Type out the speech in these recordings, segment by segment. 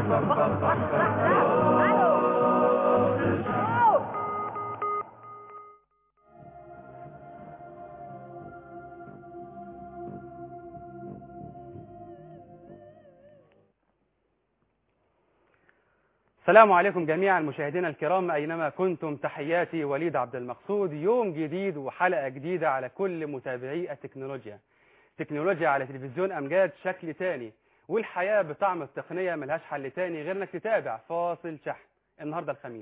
السلام عليكم جميعا مشاهدينا الكرام أينما كنتم تحياتي وليد عبد المقصود يوم جديد وحلقة جديدة على كل متابعي التكنولوجيا تكنولوجيا على تلفزيون أمجاد شكل تاني والحياة بطعم التقنية ملهاش حل تاني غير انك تتابع فاصل شحن النهاردة الخميس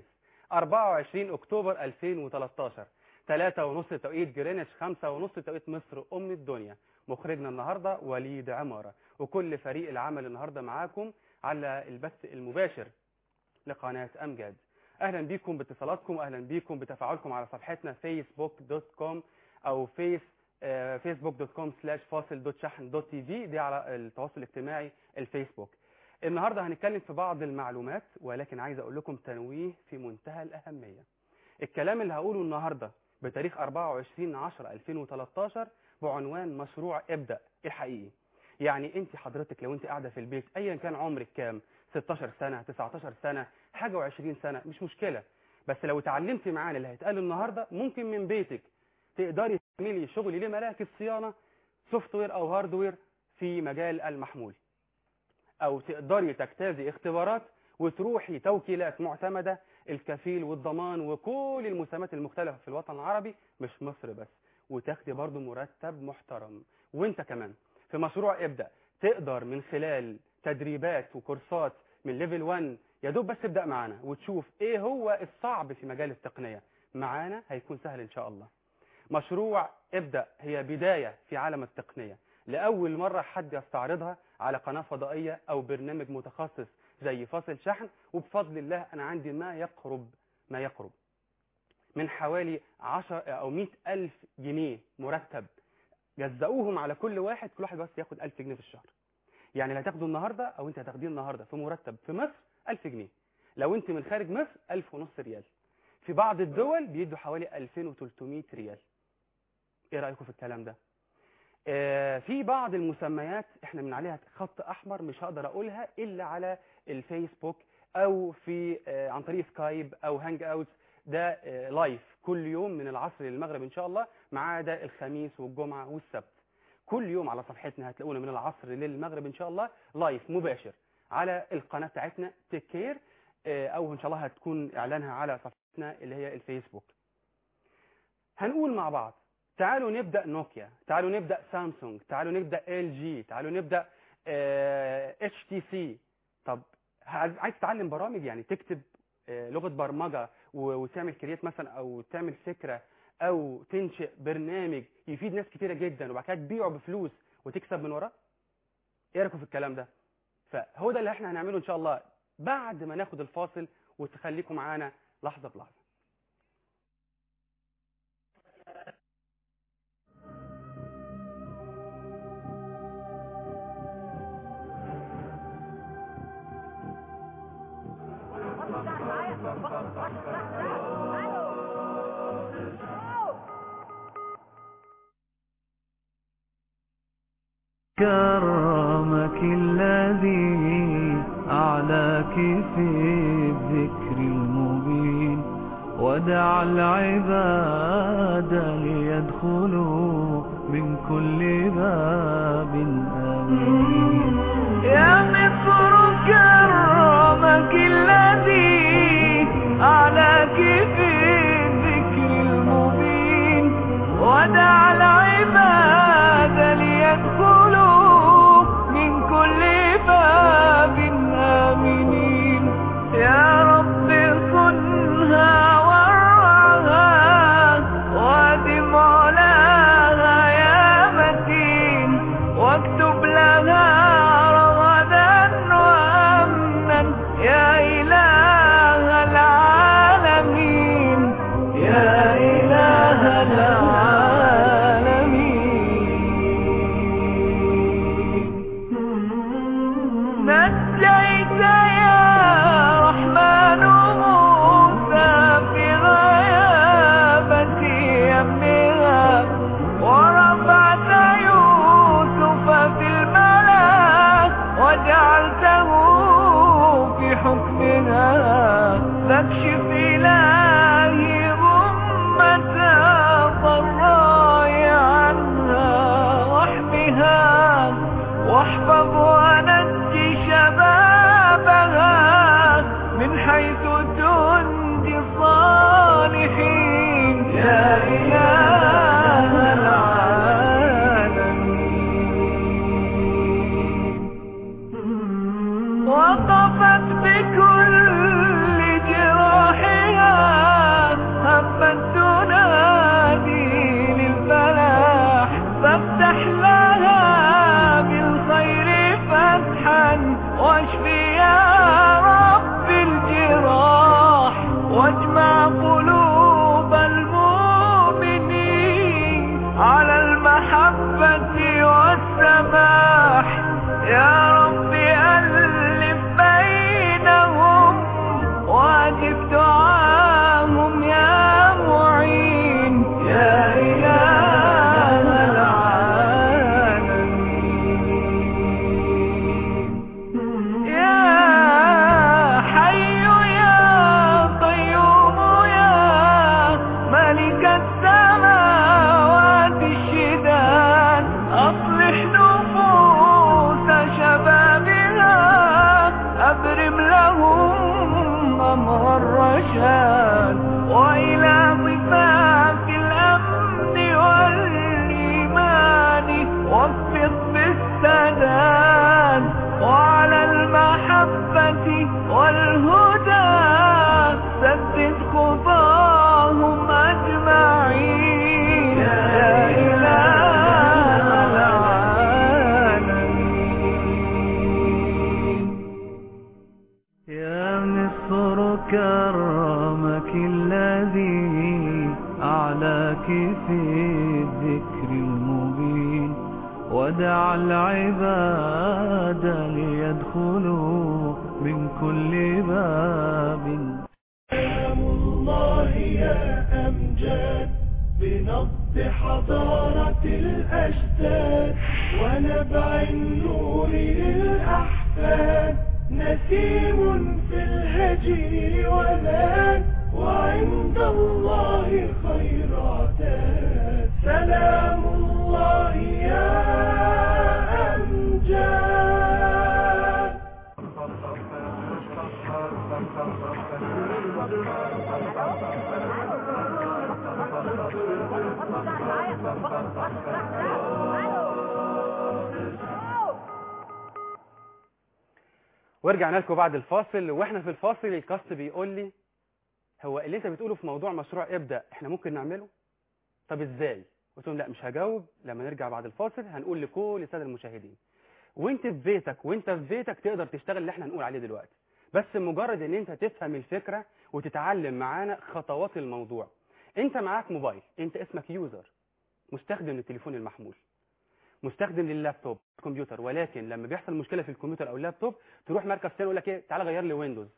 24 أكتوبر 2013 3 ونص توقيت جرينتش 5 ونص توقيت مصر أم الدنيا مخرجنا النهاردة وليد عمارة وكل فريق العمل النهاردة معاكم على البث المباشر لقناة أمجاد أهلا بكم باتصالاتكم أهلا بكم بتفاعلكم على صفحتنا facebook.com أو فيس facebook.com سلاش فاصل دوت شحن دوت تي في دي على التواصل الاجتماعي الفيسبوك النهاردة هنتكلم في بعض المعلومات ولكن عايز أقول لكم تنويه في منتهى الأهمية الكلام اللي هقوله النهاردة بتاريخ 24 10 2013 بعنوان مشروع ابدأ الحقيقي يعني انت حضرتك لو انت قاعدة في البيت ايا كان عمرك كام 16 سنة 19 سنة حاجة و20 سنة مش مشكلة بس لو اتعلمتي معانا اللي هيتقال النهاردة ممكن من بيتك تقدري تعملي شغل لمراكز صيانة سوفت وير او هاردوير في مجال المحمول او تقدري تجتازي اختبارات وتروحي توكيلات معتمدة الكفيل والضمان وكل المسمات المختلفة في الوطن العربي مش مصر بس وتاخدي برضو مرتب محترم وانت كمان في مشروع ابدأ تقدر من خلال تدريبات وكورسات من ليفل 1 يا دوب بس ابدأ معانا وتشوف ايه هو الصعب في مجال التقنية معانا هيكون سهل ان شاء الله مشروع ابدأ هي بداية في عالم التقنية لأول مرة حد يستعرضها على قناة فضائية أو برنامج متخصص زي فاصل شحن وبفضل الله أنا عندي ما يقرب ما يقرب من حوالي 10 أو 100 ألف جنيه مرتب جزأوهم على كل واحد كل واحد بس ياخد 1000 جنيه في الشهر يعني اللي هتاخده النهاردة أو أنت هتاخديه النهاردة في مرتب في مصر 1000 جنيه لو أنت من خارج مصر 1000 ونص ريال في بعض الدول بيدوا حوالي 2300 ريال ايه رأيكم في الكلام ده آه في بعض المسميات احنا من عليها خط احمر مش هقدر اقولها الا على الفيسبوك او في آه عن طريق سكايب او هانج اوتس ده آه لايف كل يوم من العصر للمغرب ان شاء الله ما عدا الخميس والجمعة والسبت كل يوم على صفحتنا هتلاقونا من العصر للمغرب ان شاء الله لايف مباشر على القناة بتاعتنا تيك كير او ان شاء الله هتكون اعلانها على صفحتنا اللي هي الفيسبوك هنقول مع بعض تعالوا نبدأ نوكيا تعالوا نبدأ سامسونج تعالوا نبدأ ال جي تعالوا نبدأ اتش تي سي طب عايز تتعلم برامج يعني تكتب لغة برمجة وتعمل كريات مثلا او تعمل فكرة او تنشئ برنامج يفيد ناس كتيرة جدا وبعد كده تبيعه بفلوس وتكسب من وراه ايه رايكم في الكلام ده فهو ده اللي احنا هنعمله ان شاء الله بعد ما ناخد الفاصل وتخليكم معانا لحظة بلحظة كرمك الذي أعلاك في الذكر المبين ودع العباد ليدخلوا من كل باب آمين يا مصر كرمك الذي أعلاك في الذكر المبين ودع العباد ليدخلوا من كل باب آمنين يا رب صنها ورعها وادم علاها يا متين واكتب لها رغدا هفت بكل جراحها هفت تنادي للفلاح فافتح لها بالخير فتحا واشفي يا رب الجراح واجمع قلوب المؤمنين على المحبة والسماح يا رب ألف بينهم واجب دعاهم يا معين يا إله العالمين يا حي يا قيوم يا ملك السماوات الشداد أصلح نفوس شبابها أبرم لهم أمر الرشاد وإلى ضفاف الأمن والإيمان وفق بالسداد وعلى المحبة والهدى سدد خطاهم أجمعين يا إله العالمين يا مصر كرمك الذي أعلاك في الذكر المبين ودعا العباد ليدخلوا من كل باب سلام الله يا أمجاد بنبض حضارة الأجداد ونبع النور للأحفاد نسيم في الهجير ولاد وعند الله خير عتاد سلام الله يا أمجاد ورجعنا لكم بعد الفاصل واحنا في الفاصل الكاست بيقول لي هو اللي انت بتقوله في موضوع مشروع ابدا احنا ممكن نعمله طب ازاي قلت لهم لا مش هجاوب لما نرجع بعد الفاصل هنقول لكل الساده المشاهدين وانت في بيتك وانت في بيتك تقدر تشتغل اللي احنا هنقول عليه دلوقتي بس مجرد ان انت تفهم الفكره وتتعلم معانا خطوات الموضوع انت معاك موبايل انت اسمك يوزر مستخدم للتليفون المحمول مستخدم لللابتوب كمبيوتر ولكن لما بيحصل مشكله في الكمبيوتر او اللابتوب تروح مركز تاني يقول لك ايه تعالى غير لي ويندوز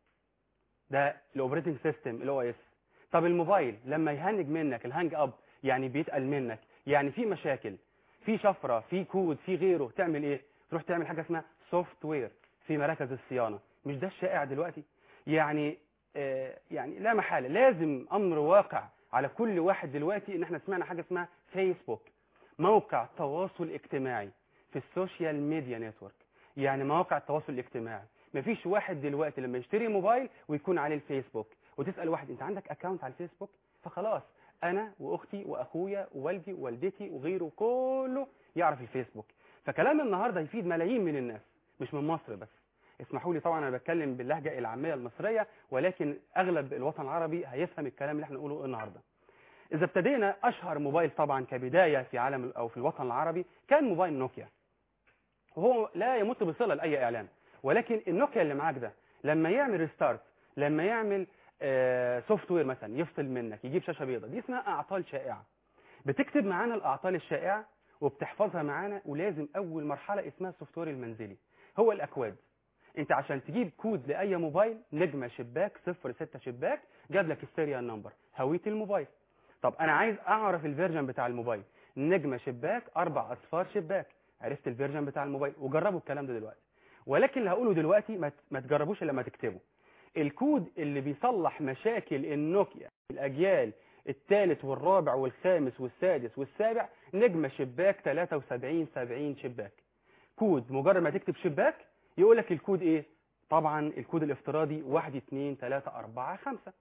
ده الاوبريتنج سيستم الاو اس طب الموبايل لما يهنج منك الهانج اب يعني بيتقل منك يعني في مشاكل في شفره في كود في غيره تعمل ايه تروح تعمل حاجه اسمها سوفت وير في مراكز الصيانه مش ده الشائع دلوقتي يعني آه يعني لا محاله لازم امر واقع على كل واحد دلوقتي ان احنا سمعنا حاجه اسمها فيسبوك موقع تواصل اجتماعي في السوشيال ميديا نتورك يعني مواقع التواصل الاجتماعي مفيش واحد دلوقتي لما يشتري موبايل ويكون عليه الفيسبوك وتسال واحد انت عندك اكونت على الفيسبوك فخلاص انا واختي واخويا ووالدي ووالدتي وغيره كله يعرف الفيسبوك فكلام النهارده يفيد ملايين من الناس مش من مصر بس اسمحوا لي طبعا انا بتكلم باللهجه العاميه المصريه ولكن اغلب الوطن العربي هيفهم الكلام اللي احنا نقوله النهارده اذا ابتدينا اشهر موبايل طبعا كبدايه في عالم او في الوطن العربي كان موبايل نوكيا وهو لا يمت بصله لاي اعلان ولكن النوكيا اللي معاك ده لما يعمل ريستارت لما يعمل سوفت وير مثلا يفصل منك يجيب شاشه بيضاء دي اسمها اعطال شائعه بتكتب معانا الاعطال الشائعه وبتحفظها معانا ولازم اول مرحله اسمها السوفت وير المنزلي هو الاكواد انت عشان تجيب كود لاي موبايل نجمه شباك 06 شباك جاب لك السيريال نمبر هويه الموبايل طب انا عايز اعرف الفيرجن بتاع الموبايل نجمه شباك اربع اصفار شباك عرفت الفيرجن بتاع الموبايل وجربوا الكلام ده دلوقتي ولكن اللي هقوله دلوقتي ما ما تجربوش الا لما تكتبه الكود اللي بيصلح مشاكل النوكيا الاجيال الثالث والرابع والخامس والسادس والسابع نجمه شباك 73 70 شباك كود مجرد ما تكتب شباك يقول لك الكود ايه طبعا الكود الافتراضي 1 2 3 4 5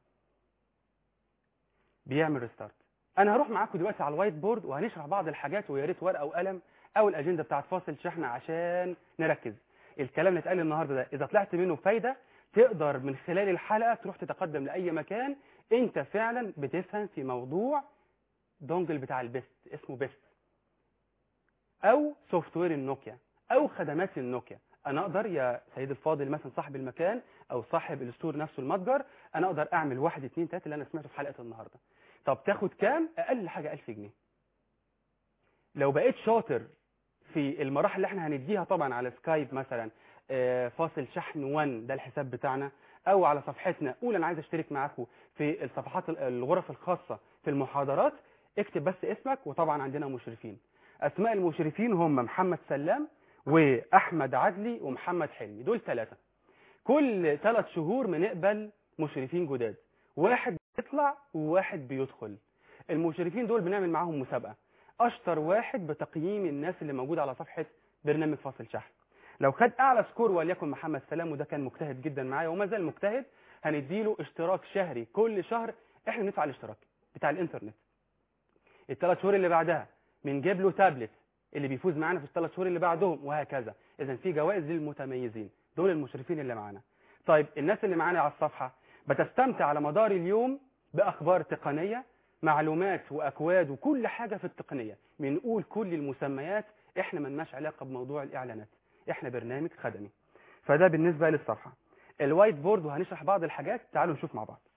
بيعمل ريستارت انا هروح معاكم دلوقتي على الوايت بورد وهنشرح بعض الحاجات ويا ريت ورقه وقلم او الاجنده بتاعت فاصل شحن عشان نركز الكلام اللي اتقال النهارده ده اذا طلعت منه بفايده تقدر من خلال الحلقه تروح تتقدم لاي مكان انت فعلا بتفهم في موضوع دونجل بتاع البيست اسمه بيست او سوفت وير النوكيا او خدمات النوكيا انا اقدر يا سيد الفاضل مثلا صاحب المكان او صاحب الستور نفسه المتجر انا اقدر اعمل واحد اتنين تلاته اللي انا سمعته في حلقه النهارده طب تاخد كام اقل حاجه 1000 جنيه لو بقيت شاطر في المراحل اللي احنا هنديها طبعا على سكايب مثلا آه، فاصل شحن 1 ده الحساب بتاعنا او على صفحتنا قول انا عايز اشترك معاكم في الصفحات ال- الغرف الخاصه في المحاضرات اكتب بس اسمك وطبعا عندنا مشرفين اسماء المشرفين هم محمد سلام واحمد عدلي ومحمد حلمي دول ثلاثه كل ثلاث شهور بنقبل مشرفين جداد واحد بيطلع وواحد بيدخل المشرفين دول بنعمل معاهم مسابقه اشطر واحد بتقييم الناس اللي موجوده على صفحه برنامج فاصل شحن لو خد اعلى سكور وليكن محمد سلام وده كان مجتهد جدا معايا وما زال مجتهد هنديله اشتراك شهري كل شهر احنا بندفع الاشتراك بتاع الانترنت الثلاث شهور اللي بعدها بنجيب له تابلت اللي بيفوز معانا في الثلاث شهور اللي بعدهم وهكذا اذا في جوائز للمتميزين دول المشرفين اللي معانا طيب الناس اللي معانا على الصفحه بتستمتع على مدار اليوم باخبار تقنيه معلومات واكواد وكل حاجه في التقنيه بنقول كل المسميات احنا ملناش علاقه بموضوع الاعلانات احنا برنامج خدمي فده بالنسبه للصفحه الوايت بورد وهنشرح بعض الحاجات تعالوا نشوف مع بعض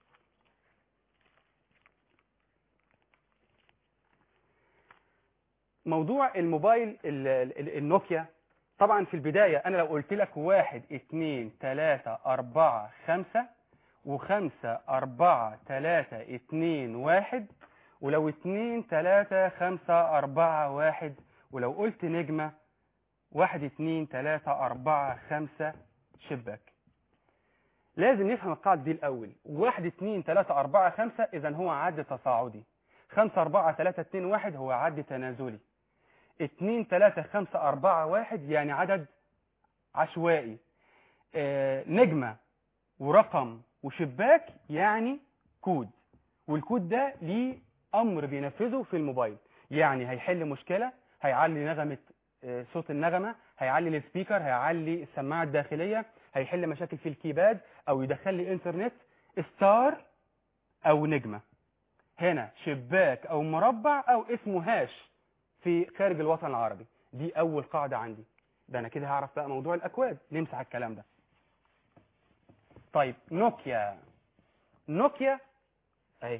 موضوع الموبايل ال- ال- النوكيا طبعا في البداية أنا لو قلت لك واحد اتنين تلاتة أربعة خمسة وخمسة أربعة تلاتة اتنين واحد ولو اتنين تلاتة خمسة أربعة واحد ولو قلت نجمة واحد اتنين تلاتة أربعة خمسة شباك لازم نفهم القاعدة دي الأول واحد اتنين تلاتة أربعة خمسة إذا هو عد تصاعدي خمسة أربعة تلاتة اتنين واحد هو عد تنازلي اتنين تلاتة خمسة أربعة واحد يعني عدد عشوائي آه، نجمة ورقم وشباك يعني كود والكود ده ليه أمر بينفذه في الموبايل يعني هيحل مشكلة هيعلي نغمة آه، صوت النغمة هيعلي السبيكر هيعلي السماعة الداخلية هيحل مشاكل في الكيباد أو يدخل لي انترنت ستار أو نجمة هنا شباك أو مربع أو اسمه هاش في خارج الوطن العربي دي اول قاعده عندي ده انا كده هعرف بقى موضوع الاكواد نمسح الكلام ده طيب نوكيا نوكيا اهي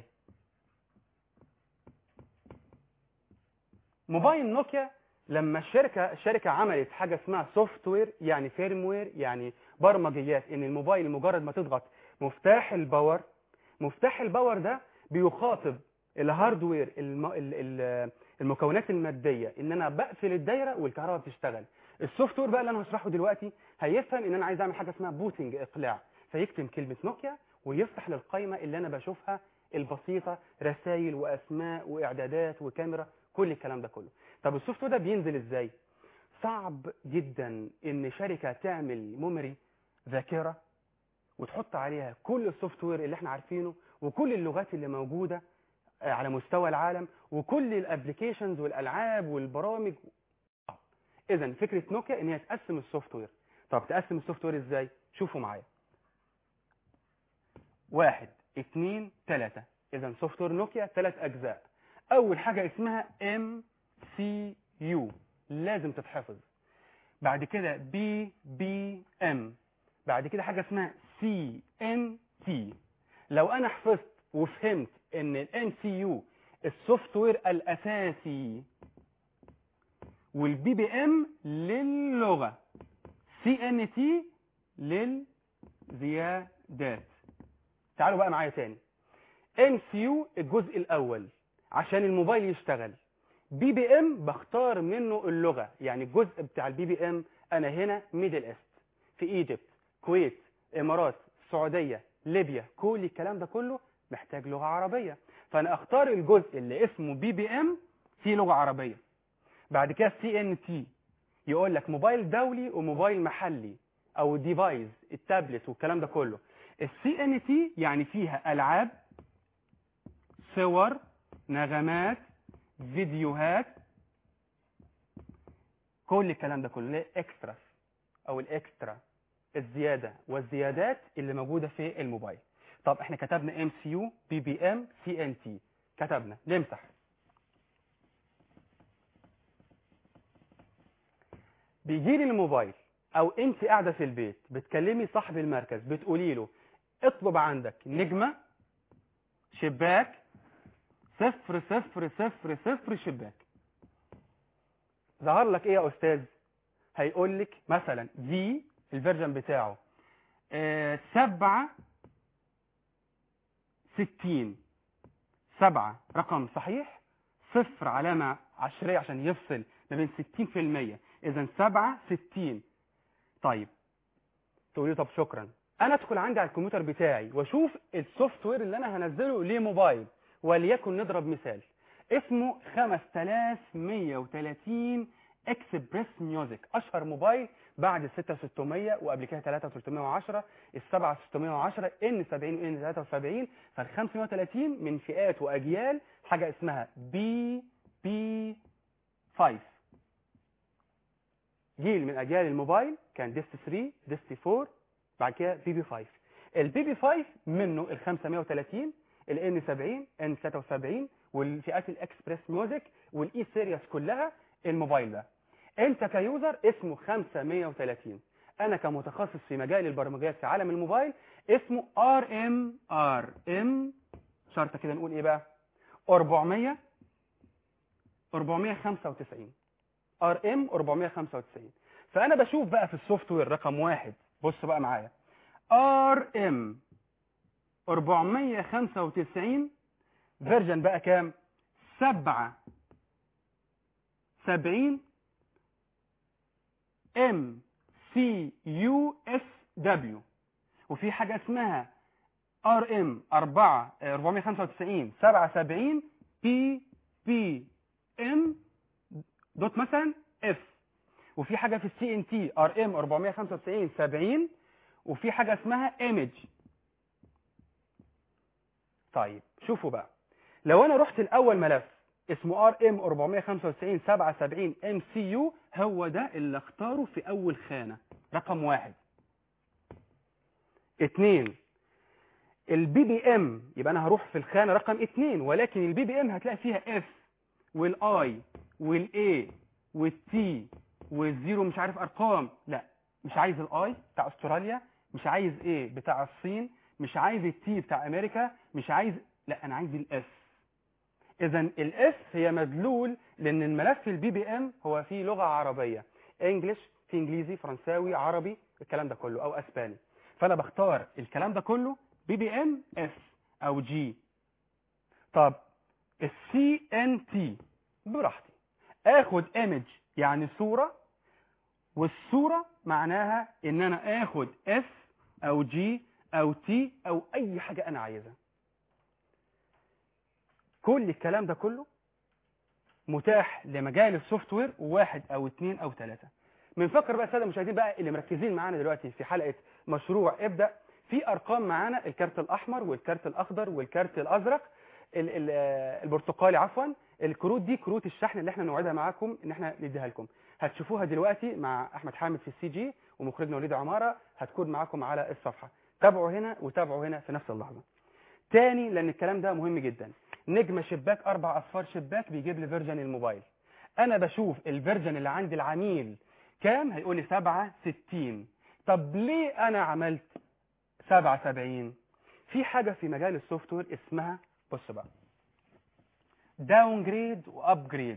موبايل نوكيا لما الشركه الشركه عملت حاجه اسمها سوفت وير يعني فيرم وير يعني برمجيات ان الموبايل مجرد ما تضغط مفتاح الباور مفتاح الباور ده بيخاطب الهاردوير الم... ال... ال... المكونات الماديه ان انا بقفل الدايره والكهرباء بتشتغل السوفت وير بقى اللي انا هشرحه دلوقتي هيفهم ان انا عايز اعمل حاجه اسمها بوتنج اقلاع فيكتب كلمه نوكيا ويفتح للقائمه اللي انا بشوفها البسيطه رسائل واسماء واعدادات وكاميرا كل الكلام ده كله طب السوفت وير ده بينزل ازاي صعب جدا ان شركه تعمل ميموري ذاكره وتحط عليها كل السوفت وير اللي احنا عارفينه وكل اللغات اللي موجوده على مستوى العالم وكل الابلكيشنز والالعاب والبرامج اذا فكره نوكيا ان هي تقسم السوفت وير طب تقسم السوفت وير ازاي شوفوا معايا واحد اتنين تلاتة اذا سوفت وير نوكيا ثلاث اجزاء اول حاجه اسمها ام سي يو لازم تتحفظ بعد كده بي بي ام بعد كده حاجه اسمها سي ان تي لو انا حفظت وفهمت ان الام سي يو السوفت وير الاساسي والبي بي ام للغه سي ان تي للزيادات تعالوا بقى معايا تاني ام سي يو الجزء الاول عشان الموبايل يشتغل بي بي ام بختار منه اللغه يعني الجزء بتاع البي بي ام انا هنا ميدل ايست في ايجيبت كويت امارات السعوديه ليبيا كل الكلام ده كله محتاج لغه عربيه فانا اختار الجزء اللي اسمه بي بي ام فيه لغه عربيه بعد كده سي ان تي يقول لك موبايل دولي وموبايل محلي او ديفايس التابلت والكلام ده كله السي ان تي يعني فيها العاب صور نغمات فيديوهات كل الكلام ده كله اكسترا او الاكسترا الزياده والزيادات اللي موجوده في الموبايل طب احنا كتبنا ام سي يو بي بي ام سي ان تي كتبنا نمسح بيجي لي الموبايل او انت قاعده في البيت بتكلمي صاحب المركز بتقولي له اطلب عندك نجمه شباك صفر صفر صفر صفر شباك ظهر لك ايه يا استاذ هيقول لك مثلا في الفيرجن بتاعه آه، سبعة ستين سبعة رقم صحيح صفر علامة عشرية عشان يفصل ما بين ستين في المية إذا سبعة ستين طيب تقولي طب شكرا أنا أدخل عندي على الكمبيوتر بتاعي وأشوف السوفت وير اللي أنا هنزله لموبايل وليكن نضرب مثال اسمه 5130 اكسبريس ميوزك اشهر موبايل بعد ال 6600 وقبل كده 3310 ال 7610 ان 70 وان 73 فال 530 من فئات واجيال حاجه اسمها بي بي 5 جيل من اجيال الموبايل كان ديست 3 ديست 4 بعد كده بي بي 5 البي بي 5 منه ال 530 الان 70 ان 73 والفئات الاكسبريس ميوزك والاي سيريس كلها الموبايل ده انت كيوزر اسمه 530 انا كمتخصص في مجال البرمجيات في عالم الموبايل اسمه ار ام ار ام شرطه كده نقول ايه بقى 400 495 ار ام 495 فانا بشوف بقى في السوفت وير رقم واحد بص بقى معايا ار ام 495 فيرجن بقى كام 7 70 ام سي يو اس دبليو وفي حاجه اسمها ار ام 4 495 77 بي بي ام دوت مثلا اف وفي حاجه في السي ان تي ار ام 495 70 وفي حاجه اسمها ايمج طيب شوفوا بقى لو انا رحت الاول ملف اسمه ار ام 495 77 ام سي يو هو ده اللي اختاره في اول خانه رقم واحد اتنين البي بي ام يبقى انا هروح في الخانه رقم اتنين ولكن البي بي ام هتلاقي فيها اف والاي والاي والتي والزيرو مش عارف ارقام لا مش عايز الاي بتاع استراليا مش عايز ايه بتاع الصين مش عايز التي بتاع امريكا مش عايز لا انا عايز الاس اذا الاس هي مدلول لان الملف البي بي ام هو فيه لغه عربيه انجلش في انجليزي فرنساوي عربي الكلام ده كله او اسباني فانا بختار الكلام ده كله بي بي ام اس او جي طب السي ان تي براحتي اخد ايمج يعني صوره والصوره معناها ان انا اخد اس او جي او تي او اي حاجه انا عايزها كل الكلام ده كله متاح لمجال السوفت وير واحد او اثنين او ثلاثه بنفكر بقى الساده المشاهدين بقى اللي مركزين معانا دلوقتي في حلقه مشروع ابدا في ارقام معانا الكارت الاحمر والكارت الاخضر والكارت الازرق ال- ال- آه، البرتقالي عفوا الكروت دي كروت الشحن اللي احنا نوعدها معاكم ان احنا نديها لكم هتشوفوها دلوقتي مع احمد حامد في السي جي ومخرجنا وليد عماره هتكون معاكم على الصفحه تابعوا هنا وتابعوا هنا في نفس اللحظه تاني لان الكلام ده مهم جدا نجمه شباك اربع اصفار شباك بيجيب لي فيرجن الموبايل انا بشوف الفيرجن اللي عند العميل كام هيقول لي 67 طب ليه انا عملت 77 في حاجه في مجال السوفت وير اسمها بص بقى داون جريد واب جريد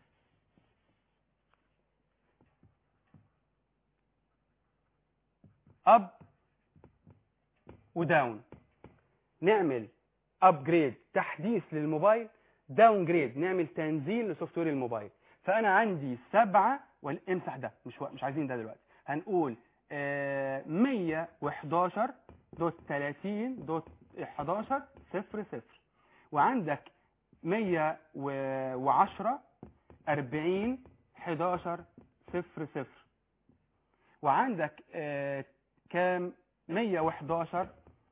اب وداون نعمل ابجريد تحديث للموبايل داون جريد نعمل تنزيل لسوفت وير الموبايل فانا عندي سبعة والامسح ده مش و... مش عايزين ده دلوقتي هنقول آه 111 دوت 30 دوت 11 صفر صفر وعندك 110 40 11 صفر صفر وعندك آه كام 111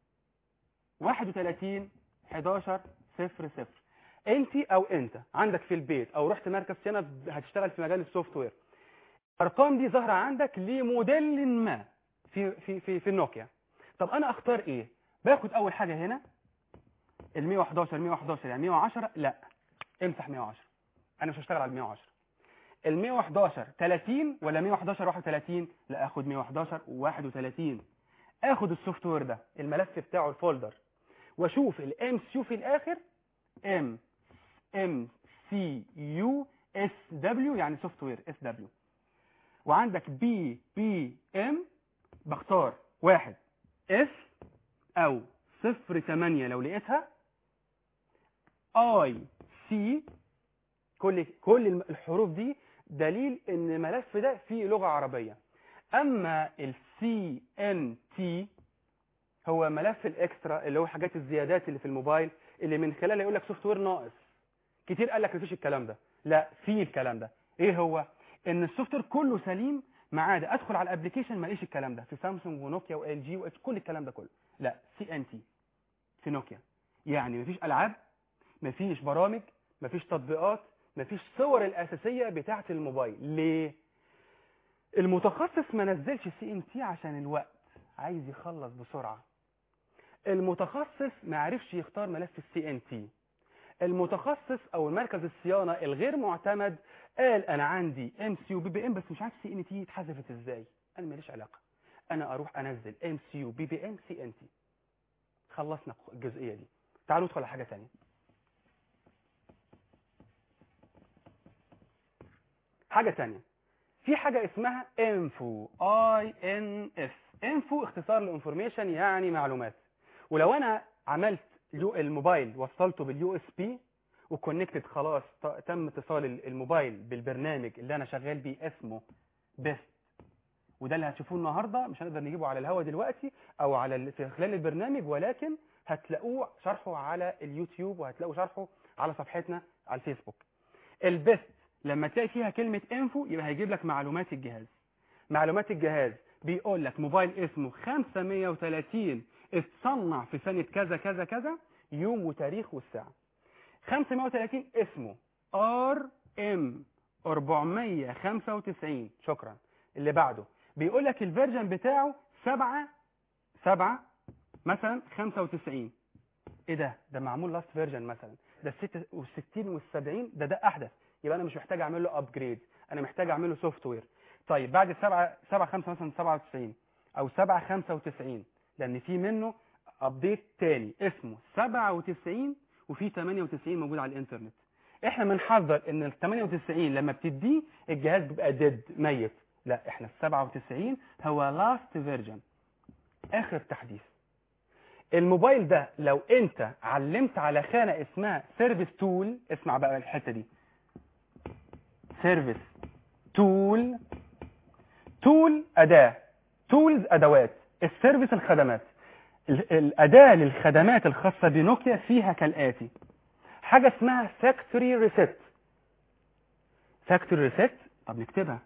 31 11 صفر صفر انت او انت عندك في البيت او رحت مركز صيانه هتشتغل في مجال السوفت وير الارقام دي ظاهره عندك لموديل ما في في في في النوكيا طب انا اختار ايه باخد اول حاجه هنا ال 111 111 يعني 110 لا امسح 110 انا مش هشتغل على ال 110 ال 111 30 ولا 111 31 لا اخد 111 31 اخد السوفت وير ده الملف بتاعه الفولدر واشوف الام سي يو في الاخر ام ام سي يو اس دبليو يعني سوفت وير اس دبليو وعندك بي بي ام بختار واحد اف او صفر تمانية لو لقيتها اي سي كل كل الحروف دي دليل ان الملف ده فيه لغة عربية اما السي ان تي هو ملف الاكسترا اللي هو حاجات الزيادات اللي في الموبايل اللي من خلالها يقول لك سوفت وير ناقص كتير قال لك مفيش الكلام ده لا في الكلام ده ايه هو ان السوفت وير كله سليم ما عدا ادخل على الابلكيشن ما الاقيش الكلام ده في سامسونج ونوكيا وال جي وكل الكلام ده كله لا سي ان تي في نوكيا يعني مفيش العاب مفيش برامج مفيش تطبيقات مفيش صور الاساسيه بتاعه الموبايل ليه المتخصص ما نزلش سي ان تي عشان الوقت عايز يخلص بسرعه المتخصص ما عرفش يختار ملف السي ان تي المتخصص او مركز الصيانه الغير معتمد قال انا عندي ام سي يو بي بي ام بس مش عارف سي ان تي اتحذفت ازاي انا ماليش علاقه انا اروح انزل ام سي يو بي بي ام سي ان تي خلصنا الجزئيه دي تعالوا ندخل على حاجه ثانيه حاجه ثانيه في حاجه اسمها انفو اي ان اف انفو اختصار لانفورميشن يعني معلومات ولو انا عملت اليو الموبايل وصلته باليو اس بي وكونكتد خلاص ط- تم اتصال ال- الموبايل بالبرنامج اللي انا شغال بيه اسمه بيست وده اللي هتشوفوه النهارده مش هنقدر نجيبه على الهوا دلوقتي او على ال- في خلال البرنامج ولكن هتلاقوه شرحه على اليوتيوب وهتلاقوا شرحه على صفحتنا على الفيسبوك البيست لما تلاقي فيها كلمة انفو يبقى هيجيب لك معلومات الجهاز معلومات الجهاز بيقول لك موبايل اسمه 530 اتصنع في سنة كذا كذا كذا يوم وتاريخ والساعة 530 اسمه ار ام 495 شكرا اللي بعده بيقول لك الفيرجن بتاعه 7 7 مثلا 95 ايه ده ده معمول لاست فيرجن مثلا ده ال 66 وال 70 ده ده احدث يبقى انا مش محتاج اعمل له ابجريد انا محتاج اعمل له سوفت وير طيب بعد ال 7 7 5 مثلا 97 او 7 95 لان في منه ابديت تاني اسمه 97 وفي 98 موجود على الانترنت احنا بنحذر ان ال 98 لما بتديه الجهاز بيبقى ديد ميت لا احنا ال 97 هو لاست فيرجن اخر تحديث الموبايل ده لو انت علمت على خانه اسمها سيرفيس تول اسمع بقى الحته دي سيرفيس تول تول اداه تولز ادوات السيرفيس الخدمات ال- الاداه للخدمات الخاصه بنوكيا فيها كالاتي حاجه اسمها فاكتوري ريسيت فاكتوري ريسيت طب نكتبها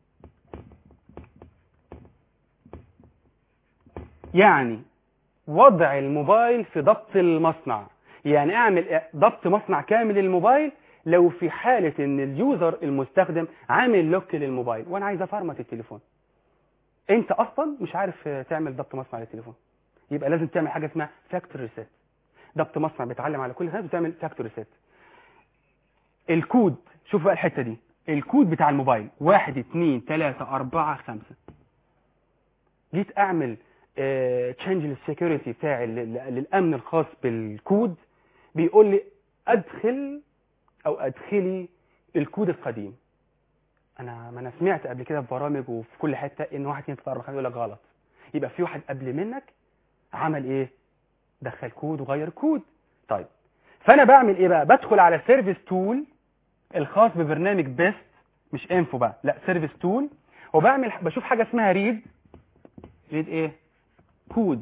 يعني وضع الموبايل في ضبط المصنع يعني اعمل ضبط مصنع كامل للموبايل لو في حالة ان اليوزر المستخدم عامل لوك للموبايل وانا عايز افرمت التليفون انت اصلا مش عارف تعمل ضبط مصنع للتليفون يبقى لازم تعمل حاجة اسمها فاكتوري ريسيت ضبط مصنع بيتعلم على كل خانة وتعمل فاكتوري ريسيت الكود شوف بقى الحتة دي الكود بتاع الموبايل واحد اتنين تلاتة اربعة خمسة جيت اعمل تشينج للسكيورتي بتاعي لل- للامن الخاص بالكود بيقول لي ادخل او ادخلي الكود القديم انا ما انا سمعت قبل كده في برامج وفي كل حته ان واحد اتنين تلاته اربعه خمسه يقول لك غلط يبقى في واحد قبل منك عمل ايه دخل كود وغير كود طيب فانا بعمل ايه بقى بدخل على سيرفيس تول الخاص ببرنامج بيست مش انفو بقى لا سيرفيس تول وبعمل بشوف حاجه اسمها ريد ريد ايه كود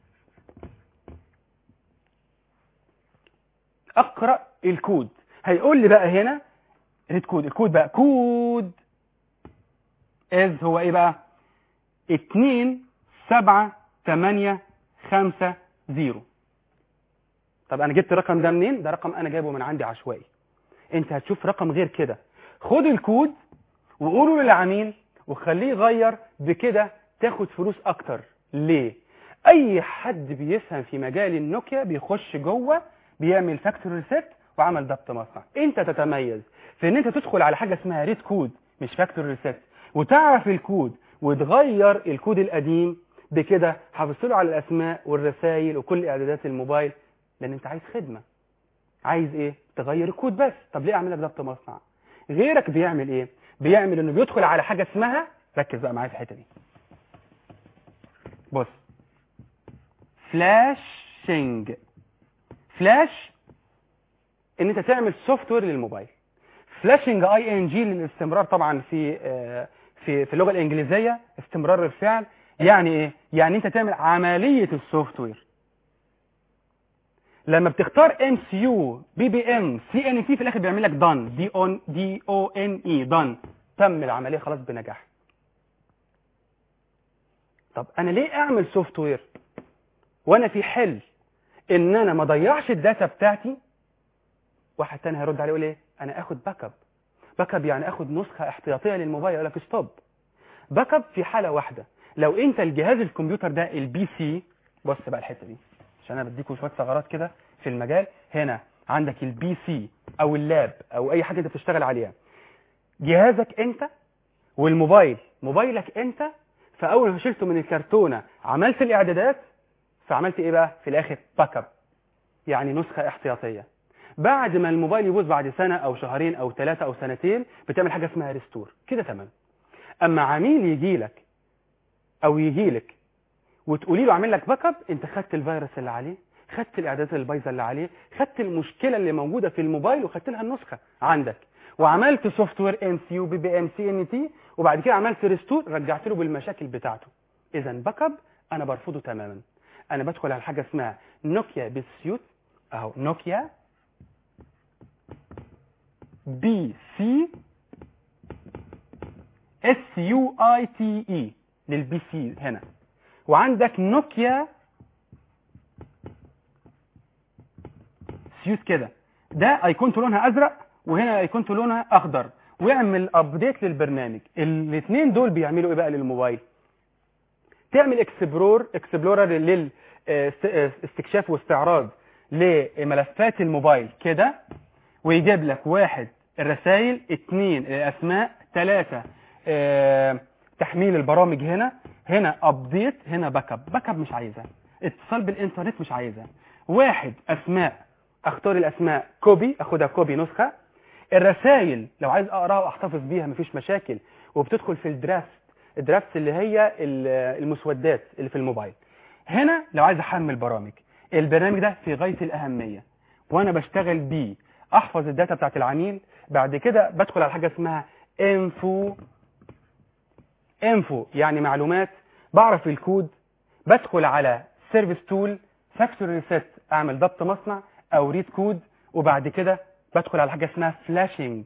اقرا الكود هيقول لي بقى هنا ريد كود الكود بقى كود از هو ايه بقى 2 7 8 5 0 طب انا جبت الرقم ده منين ده رقم انا جايبه من عندي عشوائي انت هتشوف رقم غير كده خد الكود وقوله للعميل وخليه يغير بكده تاخد فلوس اكتر ليه اي حد بيفهم في مجال النوكيا بيخش جوه بيعمل فاكتوري ريسيت وعمل ضبط مصنع انت تتميز في ان انت تدخل على حاجه اسمها ريد كود مش فاكتوري ريسيت وتعرف الكود وتغير الكود القديم بكده حافظت له على الاسماء والرسائل وكل اعدادات الموبايل لان انت عايز خدمه عايز ايه تغير الكود بس طب ليه اعمل لك ضبط مصنع غيرك بيعمل ايه بيعمل انه بيدخل على حاجه اسمها ركز بقى معايا في الحته دي بص فلاشنج فلاش ان انت تعمل سوفت وير للموبايل فلاشنج اي ان جي للاستمرار طبعا في آه، في في اللغه الانجليزيه استمرار الفعل يعني ايه يعني انت تعمل عمليه السوفت وير لما بتختار ام سي يو بي بي ام سي ان تي في الاخر بيعمل لك دان دي اون دي او ان اي دان تم العمليه خلاص بنجاح طب انا ليه اعمل سوفت وير وانا في حل ان انا ما اضيعش الداتا بتاعتي واحد تاني هيرد عليه يقول ايه انا اخد باك اب باك اب يعني اخد نسخه احتياطيه للموبايل يقول لك ستوب باك اب في حاله واحده لو انت الجهاز الكمبيوتر ده البي سي بص بقى الحته دي عشان انا بديكم شويه ثغرات كده في المجال هنا عندك البي سي او اللاب او اي حاجه انت بتشتغل عليها جهازك انت والموبايل موبايلك انت فاول ما شلته من الكرتونه عملت الاعدادات فعملت ايه بقى في الاخر باك اب يعني نسخه احتياطيه بعد ما الموبايل يبوظ بعد سنه او شهرين او ثلاثه او سنتين بتعمل حاجه اسمها ريستور كده تمام اما عميل يجي لك او يجي لك وتقولي له اعمل لك باك اب انت خدت الفيروس اللي عليه خدت الاعدادات البايظه اللي عليه خدت المشكله اللي موجوده في الموبايل وخدت لها النسخه عندك وعملت سوفت وير ام سي يو بي بي ام سي ان تي وبعد كده عملت ريستور رجعت له بالمشاكل بتاعته اذا باك اب انا برفضه تماما انا بدخل على حاجه اسمها نوكيا بالسيوت اهو نوكيا بي سي اس يو اي تي اي للبي سي هنا وعندك نوكيا سيوت كده ده ايقونته لونها ازرق وهنا ايقونته لونها اخضر ويعمل ابديت للبرنامج الاثنين دول بيعملوا ايه بقى للموبايل تعمل اكسبلور اكسبلورر للاستكشاف واستعراض لملفات الموبايل كده ويجيب لك واحد الرسائل اثنين الاسماء ثلاثة اه تحميل البرامج هنا هنا ابديت هنا باك اب باك اب مش عايزها اتصال بالانترنت مش عايزها واحد اسماء اختار الاسماء كوبي اخدها كوبي نسخة الرسائل لو عايز اقراها واحتفظ بيها مفيش مشاكل وبتدخل في الدرافت الدرافت اللي هي المسودات اللي في الموبايل هنا لو عايز احمل برامج البرنامج ده في غاية الاهمية وانا بشتغل بيه احفظ الداتا بتاعت العميل بعد كده بدخل على حاجة اسمها انفو انفو يعني معلومات بعرف الكود بدخل على سيرفيس تول فاكتوري ريسيت اعمل ضبط مصنع او ريد كود وبعد كده بدخل على حاجه اسمها فلاشنج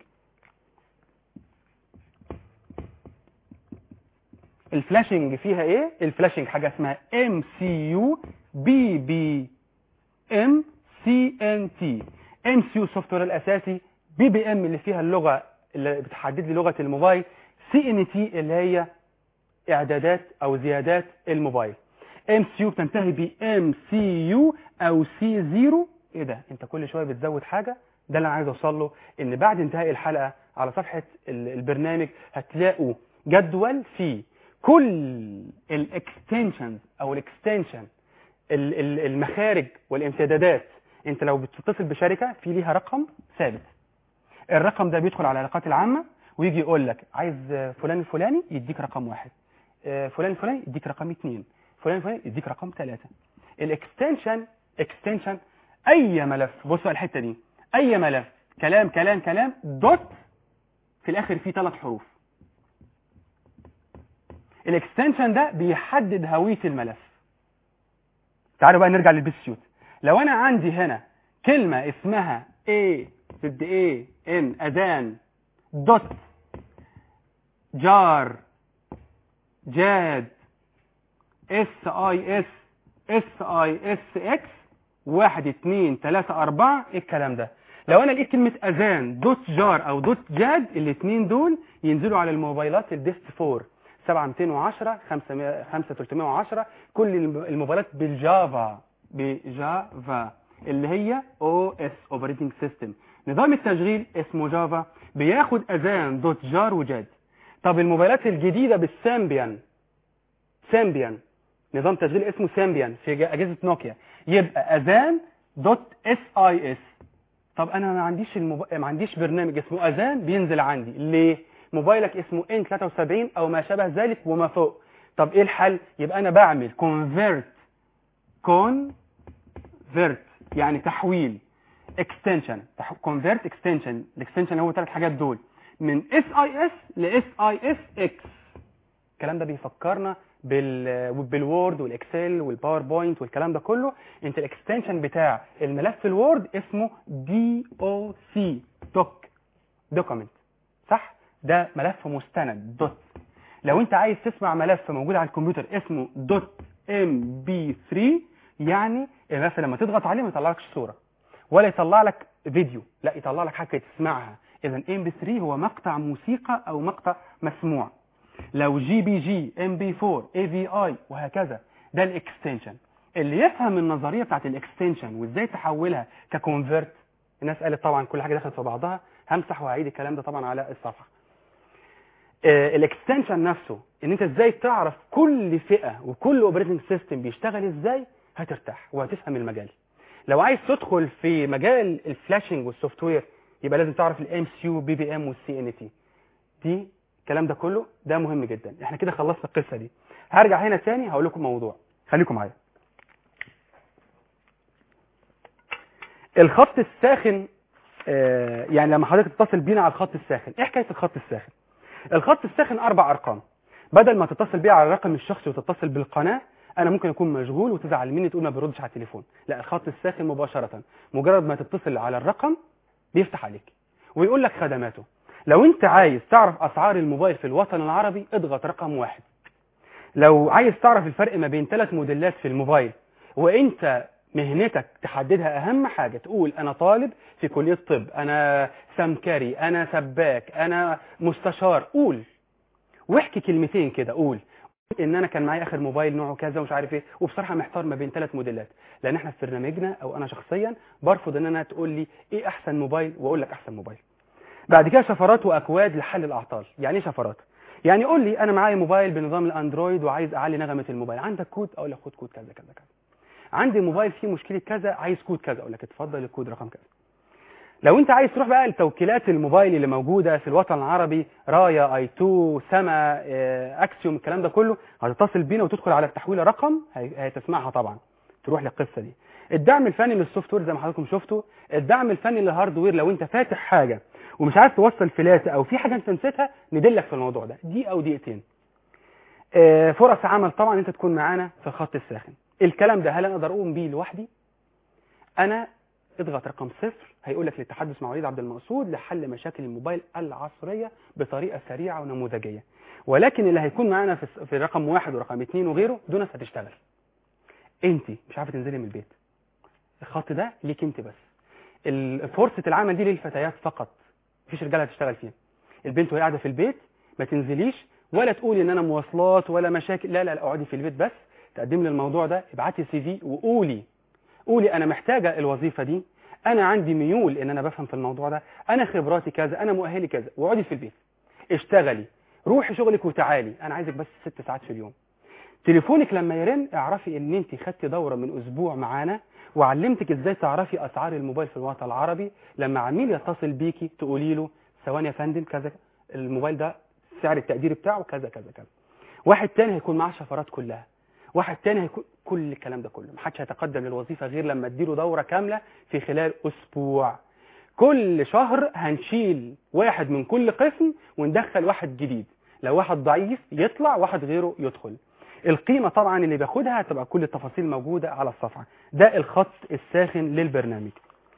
الفلاشنج فيها ايه الفلاشنج حاجه اسمها ام سي يو بي بي ام سي ان تي ام سي يو سوفت وير الاساسي بي بي ام اللي فيها اللغه اللي بتحدد لي لغه الموبايل سي ان تي اللي هي اعدادات او زيادات الموبايل ام سي يو بتنتهي ب ام سي يو او سي زيرو ايه ده انت كل شويه بتزود حاجه ده اللي انا عايز اوصل له ان بعد انتهاء الحلقه على صفحه البرنامج هتلاقوا جدول فيه كل الاكستنشنز او الاكستنشن المخارج والامتدادات انت لو بتتصل بشركه في ليها رقم ثابت الرقم ده بيدخل على العلاقات العامه ويجي يقول لك عايز فلان الفلاني يديك رقم واحد فلان الفلاني يديك رقم اثنين فلان الفلاني يديك رقم ثلاثة الاكستنشن اكستنشن اي ملف بص على الحته دي اي ملف كلام كلام كلام دوت في الاخر فيه ثلاث حروف الاكستنشن ده بيحدد هويه الملف تعالوا بقى نرجع للبيسيوت لو انا عندي هنا كلمه اسمها A ضد A ان اذان دوت جار جاد اس اي اس اس اي اس اكس واحد اتنين تلاتة اربعة ايه الكلام ده لو انا لقيت كلمه اذان دوت جار او دوت جاد الاثنين دول ينزلوا على الموبايلات الديست 4 7210 5310 كل الم- الموبايلات بالجافا بجافا اللي هي او اس اوبريتنج سيستم نظام التشغيل اسمه جافا بياخد اذان دوت جار وجاد طب الموبايلات الجديده بالسامبيان سامبيان نظام تشغيل اسمه سامبيان في ج- اجهزه نوكيا يبقى اذان دوت اس اي اس طب انا ما عنديش الموب... ما عنديش برنامج اسمه اذان بينزل عندي ليه موبايلك اسمه ان 73 او ما شابه ذلك وما فوق طب ايه الحل يبقى انا بعمل كونفيرت كونفيرت يعني تحويل اكستنشن كونفيرت اكستنشن الاكستنشن هو ثلاث حاجات دول من اس اي اس لاس اي اس اكس الكلام ده بيفكرنا بال بالوورد والاكسل والباوربوينت والكلام ده كله انت الاكستنشن بتاع الملف الوورد اسمه دي او سي دوك دوكيمنت صح ده ملف مستند دوت لو انت عايز تسمع ملف موجود على الكمبيوتر اسمه دوت ام بي 3 يعني الملف لما تضغط عليه ما يطلعلكش صوره ولا يطلع لك فيديو لا يطلع لك حاجه تسمعها اذا ام بي 3 هو مقطع موسيقى او مقطع مسموع لو جي بي جي ام بي 4 اي في اي وهكذا ده الاكستنشن اللي يفهم النظريه بتاعت الاكستنشن وازاي تحولها ككونفرت الناس قالت طبعا كل حاجه دخلت في بعضها همسح وهعيد الكلام ده طبعا على الصفحه آه، الاكستنشن نفسه ان انت ازاي تعرف كل فئه وكل اوبريتنج سيستم بيشتغل ازاي هترتاح وهتفهم المجال لو عايز تدخل في مجال الفلاشنج والسوفت وير يبقى لازم تعرف الام سي يو بي بي ام والسي ان تي دي الكلام ده كله ده مهم جدا احنا كده خلصنا القصه دي هرجع هنا تاني هقول لكم موضوع خليكم معايا الخط الساخن آه، يعني لما حضرتك تتصل بينا على الخط الساخن ايه حكايه الخط الساخن الخط الساخن اربع ارقام بدل ما تتصل بيه على الرقم الشخصي وتتصل بالقناه انا ممكن اكون مشغول وتزعل مني تقول ما بيردش على التليفون لا الخط الساخن مباشره مجرد ما تتصل على الرقم بيفتح عليك ويقول لك خدماته لو انت عايز تعرف اسعار الموبايل في الوطن العربي اضغط رقم واحد لو عايز تعرف الفرق ما بين ثلاث موديلات في الموبايل وانت مهنتك تحددها اهم حاجه تقول انا طالب في كليه طب انا سمكري انا سباك انا مستشار قول واحكي كلمتين كده قول ان انا كان معايا اخر موبايل نوعه كذا ومش عارف ايه وبصراحه محتار ما بين ثلاث موديلات لان احنا في برنامجنا او انا شخصيا برفض ان انا تقول لي ايه احسن موبايل واقول لك احسن موبايل بعد كده شفرات واكواد لحل الاعطال يعني ايه شفرات يعني قول لي انا معايا موبايل بنظام الاندرويد وعايز اعلي نغمه الموبايل عندك كود اقول لك خد كود كذا كذا كذا عندي موبايل فيه مشكله كذا عايز كود كذا اقول لك اتفضل الكود رقم كذا لو انت عايز تروح بقى لتوكيلات الموبايل اللي موجوده في الوطن العربي رايا اي 2 سما آه، اكسيوم الكلام ده كله هتتصل بينا وتدخل على التحويله رقم هي- هتسمعها طبعا تروح للقصه دي الدعم الفني للسوفت وير زي ما حضراتكم شفتوا الدعم الفني للهاردوير لو انت فاتح حاجه ومش عايز توصل فلاته او في حاجه انت نسيتها ندلك في الموضوع ده دي او دقيقتين آه، فرص عمل طبعا انت تكون معانا في الخط الساخن الكلام ده هل انا اقدر اقوم بيه لوحدي انا اضغط رقم صفر هيقول لك للتحدث مع وليد عبد المقصود لحل مشاكل الموبايل العصريه بطريقه سريعه ونموذجيه ولكن اللي هيكون معانا في الس- في رقم واحد ورقم اثنين وغيره دول ناس هتشتغل انت مش عارفه تنزلي من البيت الخط ده ليك انت بس ال- فرصه العمل دي للفتيات فقط مفيش رجاله هتشتغل فيها البنت وهي قاعده في البيت ما تنزليش ولا تقولي ان انا مواصلات ولا مشاكل لا لا لا اقعدي في البيت بس تقدم لي الموضوع ده ابعتي سي في وقولي قولي انا محتاجه الوظيفه دي انا عندي ميول ان انا بفهم في الموضوع ده انا خبراتي كذا انا مؤهلي كذا واقعدي في البيت اشتغلي روحي شغلك وتعالي انا عايزك بس ست ساعات في اليوم تليفونك لما يرن اعرفي ان انت خدتي دوره من اسبوع معانا وعلمتك ازاي تعرفي اسعار الموبايل في الوطن العربي لما عميل يتصل بيكي تقولي له ثواني يا فندم كذا الموبايل ده سعر التقدير بتاعه كذا كذا كذا واحد تاني هيكون معاه شفرات كلها واحد تاني هيكون كل الكلام ده كله محدش هيتقدم للوظيفه غير لما اديله دوره كامله في خلال اسبوع كل شهر هنشيل واحد من كل قسم وندخل واحد جديد لو واحد ضعيف يطلع واحد غيره يدخل القيمة طبعا اللي باخدها هتبقى كل التفاصيل موجودة على الصفحة ده الخط الساخن للبرنامج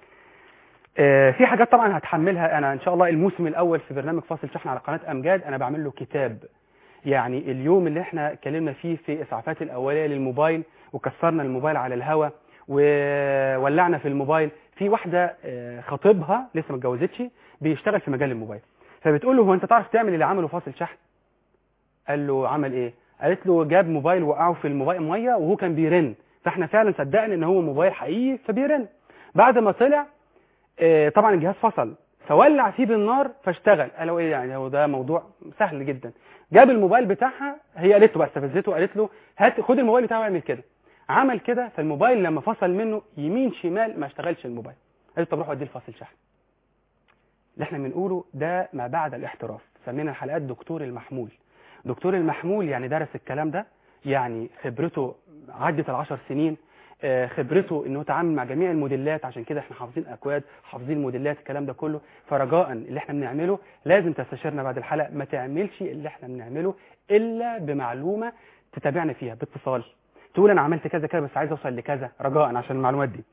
آه، في حاجات طبعا هتحملها انا ان شاء الله الموسم الاول في برنامج فاصل شحن على قناة امجاد انا بعمل له كتاب يعني اليوم اللي احنا اتكلمنا فيه في اسعافات الاوليه للموبايل وكسرنا الموبايل على الهواء وولعنا في الموبايل في واحده آه، خطيبها لسه ما اتجوزتش بيشتغل في مجال الموبايل فبتقول له هو انت تعرف تعمل اللي عمله فاصل شحن قال له عمل ايه قالت له جاب موبايل وقعه في الموبايل ميه وهو كان بيرن فاحنا فعلا صدقنا ان هو موبايل حقيقي فبيرن بعد ما طلع آه، طبعا الجهاز فصل فولع فيه بالنار فاشتغل قالوا ايه يعني هو ده موضوع سهل جدا جاب الموبايل بتاعها هي قالت له بقى استفزته قالت له هات خد الموبايل بتاعه واعمل كده عمل كده فالموبايل لما فصل منه يمين شمال ما اشتغلش الموبايل قالت طب روح وديه الفاصل شحن اللي احنا بنقوله ده ما بعد الاحتراف سمينا الحلقات دكتور المحمول دكتور المحمول يعني درس الكلام ده يعني خبرته عدت العشر سنين آه، خبرته انه يتعامل مع جميع الموديلات عشان كده احنا حافظين اكواد حافظين موديلات الكلام ده كله فرجاء اللي احنا بنعمله لازم تستشيرنا بعد الحلقه ما تعملش اللي احنا بنعمله الا بمعلومه تتابعنا فيها باتصال تقول انا عملت كذا كذا بس عايز اوصل لكذا رجاء عشان المعلومات دي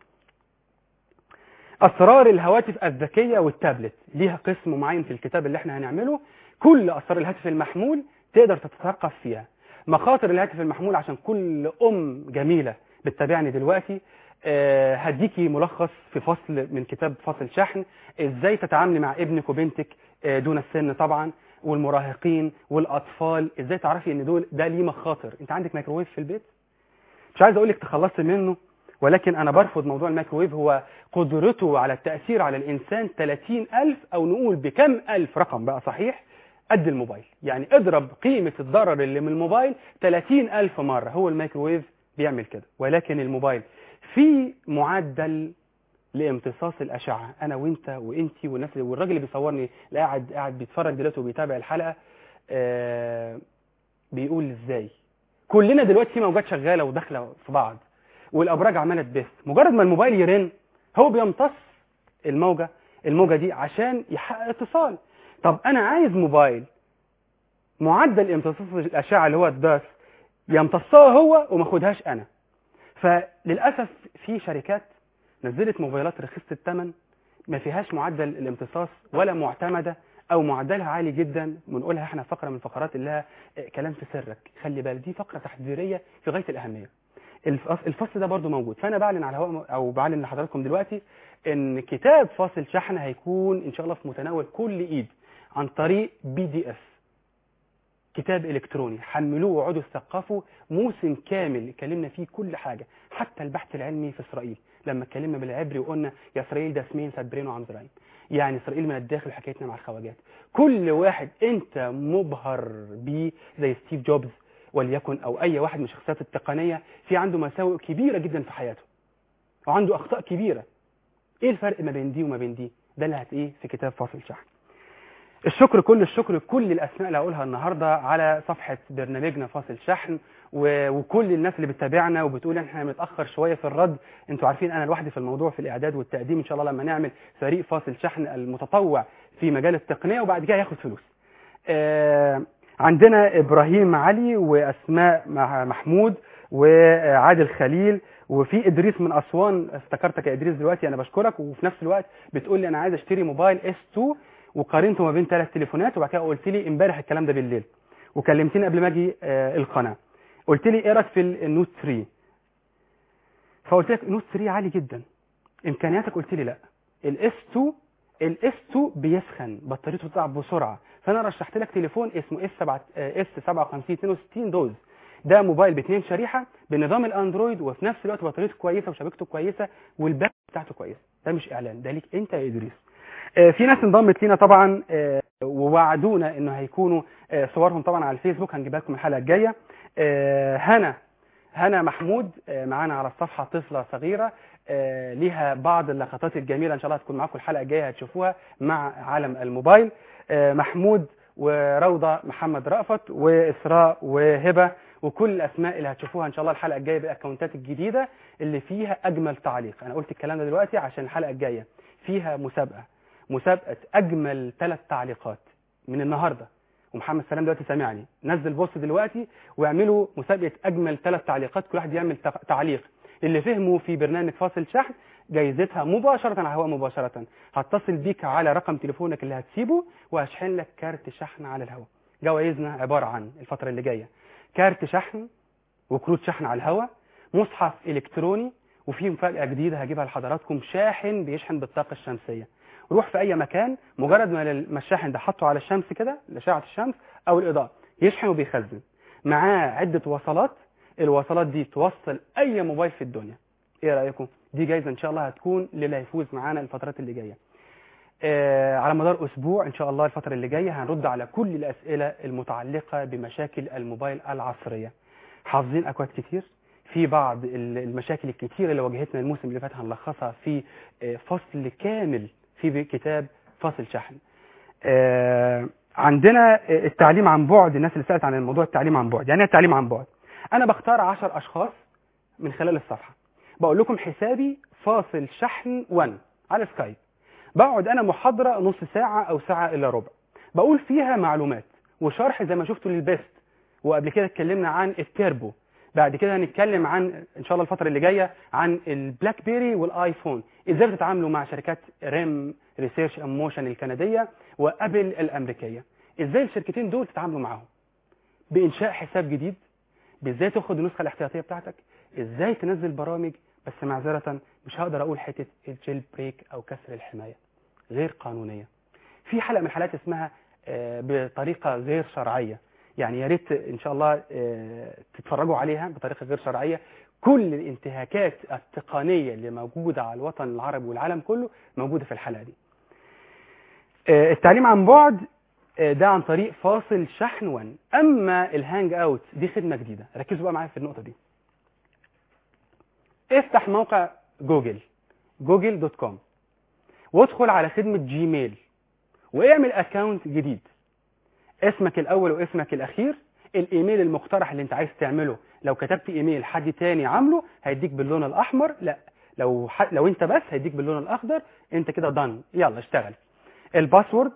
اسرار الهواتف الذكيه والتابلت ليها قسم معين في الكتاب اللي احنا هنعمله كل اسرار الهاتف المحمول تقدر تتثقف فيها مخاطر الهاتف المحمول عشان كل ام جميله بتتابعني دلوقتي آه، هديكي ملخص في فصل من كتاب فصل شحن ازاي تتعاملي مع ابنك وبنتك آه، دون السن طبعا والمراهقين والاطفال ازاي تعرفي ان دول ده ليه مخاطر انت عندك ميكروويف في البيت مش عايز اقول لك تخلصي منه ولكن انا برفض موضوع الميكروويف هو قدرته على التاثير على الانسان 30000 او نقول بكم الف رقم بقى صحيح قد الموبايل يعني اضرب قيمه الضرر اللي من الموبايل 30000 مره هو الميكروويف بيعمل كده ولكن الموبايل في معدل لامتصاص الاشعه انا وانت وانتي والناس اللي والراجل اللي بيصورني اللي قاعد قاعد بيتفرج دلوقتي وبيتابع الحلقه آه بيقول ازاي كلنا دلوقتي في موجات شغاله وداخله في بعض والابراج عماله تبث مجرد ما الموبايل يرن هو بيمتص الموجه الموجه دي عشان يحقق اتصال طب انا عايز موبايل معدل امتصاص الاشعه اللي هو الداس يمتصها هو وما اخدهاش انا فللاسف في شركات نزلت موبايلات رخيصه الثمن ما فيهاش معدل الامتصاص ولا معتمده او معدلها عالي جدا بنقولها احنا فقره من الفقرات اللي لها آه، كلام في سرك خلي بالك دي فقره تحذيريه في غايه الاهميه الف- الفصل ده برضو موجود فانا بعلن على الهواء او بعلن لحضراتكم دلوقتي ان كتاب فاصل شحن هيكون ان شاء الله في متناول كل ايد عن طريق بي دي اف كتاب الكتروني حملوه وقعدوا تثقفوا موسم كامل اتكلمنا فيه كل حاجه حتى البحث العلمي في اسرائيل لما اتكلمنا بالعبري وقلنا يا اسرائيل ده اسمين سبرين وعمزرين يعني اسرائيل من الداخل حكايتنا مع الخواجات كل واحد انت مبهر بيه زي ستيف جوبز وليكن او اي واحد من الشخصيات التقنيه في عنده مساوئ كبيره جدا في حياته وعنده اخطاء كبيره ايه الفرق ما بين دي وما بين دي ده اللي هتلاقيه في كتاب فاصل شحن الشكر كل الشكر لكل الاسماء اللي هقولها النهارده على صفحه برنامجنا فاصل شحن و... وكل الناس اللي بتتابعنا وبتقول احنا متاخر شويه في الرد انتوا عارفين انا لوحدي في الموضوع في الاعداد والتقديم ان شاء الله لما نعمل فريق فاصل شحن المتطوع في مجال التقنيه وبعد كده ياخد فلوس آه عندنا ابراهيم علي واسماء مع- محمود وعادل خليل وفي ادريس من اسوان افتكرتك يا ادريس دلوقتي انا بشكرك وفي نفس الوقت بتقول لي انا عايز اشتري موبايل اس 2 وقارنته ما بين ثلاث تليفونات وبعد كده قلت لي امبارح الكلام ده بالليل وكلمتني قبل ما اجي آه القناه قلت لي ايه رايك في النوت 3 فقلت لك نوت 3 عالي جدا امكانياتك قلت لي لا الاس 2 الاس 2 بيسخن بطاريته بتضعف بسرعه فانا رشحت لك تليفون اسمه اس 7 اس 57 62 دوز ده موبايل باثنين شريحه بنظام الاندرويد وفي نفس الوقت بطاريته كويسه وشبكته كويسه والباك بتاعته كويسه ده مش اعلان ده ليك انت يا ادريس آه، في ناس انضمت لينا طبعا آه، ووعدونا انه هيكونوا آه، صورهم طبعا على الفيسبوك هنجيبها لكم الحلقه الجايه آه، هنا هنا محمود آه، معانا على الصفحه طفله صغيره آه، ليها بعض اللقطات الجميله ان شاء الله هتكون معاكم الحلقه الجايه هتشوفوها مع عالم الموبايل آه، محمود وروضه محمد رأفت واسراء وهبه وكل الاسماء اللي هتشوفوها ان شاء الله الحلقه الجايه بالاكونتات الجديده اللي فيها اجمل تعليق انا قلت الكلام ده دلوقتي عشان الحلقه الجايه فيها مسابقه مسابقه اجمل ثلاث تعليقات من النهارده ومحمد سلام دلوقتي سامعني نزل بوست دلوقتي واعملوا مسابقه اجمل ثلاث تعليقات كل واحد يعمل تق- تعليق اللي فهموا في برنامج فاصل شحن جايزتها مباشره على الهواء مباشره هتصل بيك على رقم تليفونك اللي هتسيبه وهشحن لك كارت شحن على الهواء جوائزنا عباره عن الفتره اللي جايه كارت شحن وكروت شحن على الهواء مصحف الكتروني وفي مفاجاه جديده هجيبها لحضراتكم شاحن بيشحن بالطاقه الشمسيه روح في اي مكان مجرد ما ما الشاحن ده حطه على الشمس كده لاشعه الشمس او الاضاءه يشحن وبيخزن معاه عده وصلات الوصلات دي توصل اي موبايل في الدنيا ايه رايكم دي جايزه ان شاء الله هتكون للي هيفوز معانا الفترات اللي جايه آه على مدار اسبوع ان شاء الله الفتره اللي جايه هنرد على كل الاسئله المتعلقه بمشاكل الموبايل العصريه حافظين اكواد كتير في بعض ال- المشاكل الكتير اللي واجهتنا الموسم اللي فات هنلخصها في آه، فصل كامل في كتاب فصل شحن آه، عندنا آه، التعليم عن بعد الناس اللي سألت عن الموضوع التعليم عن بعد يعني ايه التعليم عن بعد انا بختار عشر اشخاص من خلال الصفحة بقول لكم حسابي فاصل شحن 1 على سكايب بقعد انا محاضرة نص ساعة او ساعة الا ربع بقول فيها معلومات وشرح زي ما شفتوا للبيست وقبل كده اتكلمنا عن التيربو بعد كده هنتكلم عن ان شاء الله الفتره اللي جايه عن البلاك بيري والايفون ازاي بتتعاملوا مع شركات ريم ريسيرش موشن الكنديه وابل الامريكيه ازاي الشركتين دول تتعاملوا معاهم بانشاء حساب جديد بازاي تاخد النسخه الاحتياطيه بتاعتك ازاي تنزل برامج بس معذره مش هقدر اقول حته الجيل بريك او كسر الحمايه غير قانونيه في حلقه من الحلقات اسمها آه، بطريقه غير شرعيه يعني يا ريت ان شاء الله آه، تتفرجوا عليها بطريقه غير شرعيه كل الانتهاكات التقنيه اللي موجوده على الوطن العربي والعالم كله موجوده في الحلقه دي آه، التعليم عن بعد آه، ده عن طريق فاصل شحن 1 اما الهانج اوت دي خدمه جديده ركزوا بقى معايا في النقطه دي افتح موقع جوجل جوجل دوت كوم وادخل على خدمه جيميل واعمل اكونت جديد اسمك الاول واسمك الاخير الايميل المقترح اللي انت عايز تعمله لو كتبت ايميل حد تاني عامله هيديك باللون الاحمر لا لو ح... لو انت بس هيديك باللون الاخضر انت كده دان يلا اشتغل الباسورد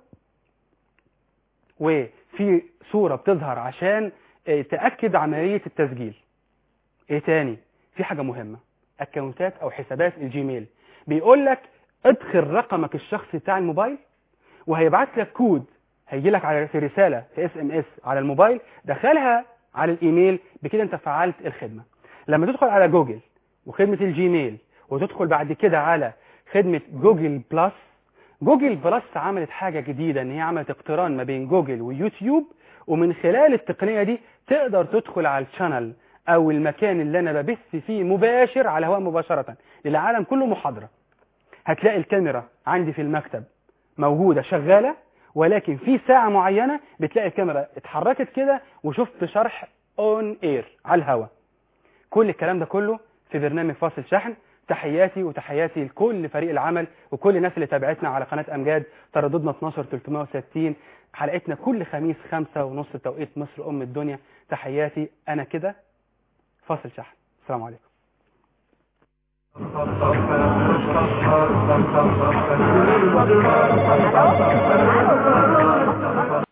وفي صورة بتظهر عشان اه، تأكد عملية التسجيل ايه تاني في حاجة مهمة اكونتات او حسابات الجيميل بيقول لك ادخل رقمك الشخصي بتاع الموبايل وهيبعت لك كود هيجي لك على في رساله في اس ام اس على الموبايل دخلها على الايميل بكده انت فعلت الخدمه لما تدخل على جوجل وخدمه الجيميل وتدخل بعد كده على خدمه جوجل بلس جوجل بلس عملت حاجه جديده ان هي عملت اقتران ما بين جوجل ويوتيوب ومن خلال التقنيه دي تقدر تدخل على الشانل او المكان اللي انا ببث فيه مباشر على الهواء مباشره للعالم كله محاضره هتلاقي الكاميرا عندي في المكتب موجوده شغاله ولكن في ساعة معينة بتلاقي الكاميرا اتحركت كده وشفت شرح اون اير على الهوا كل الكلام ده كله في برنامج فاصل شحن تحياتي وتحياتي لكل فريق العمل وكل الناس اللي تابعتنا على قناة أمجاد ترددنا 12 360 حلقتنا كل خميس خمسة ونص توقيت مصر أم الدنيا تحياتي أنا كده فاصل شحن السلام عليكم Thank you.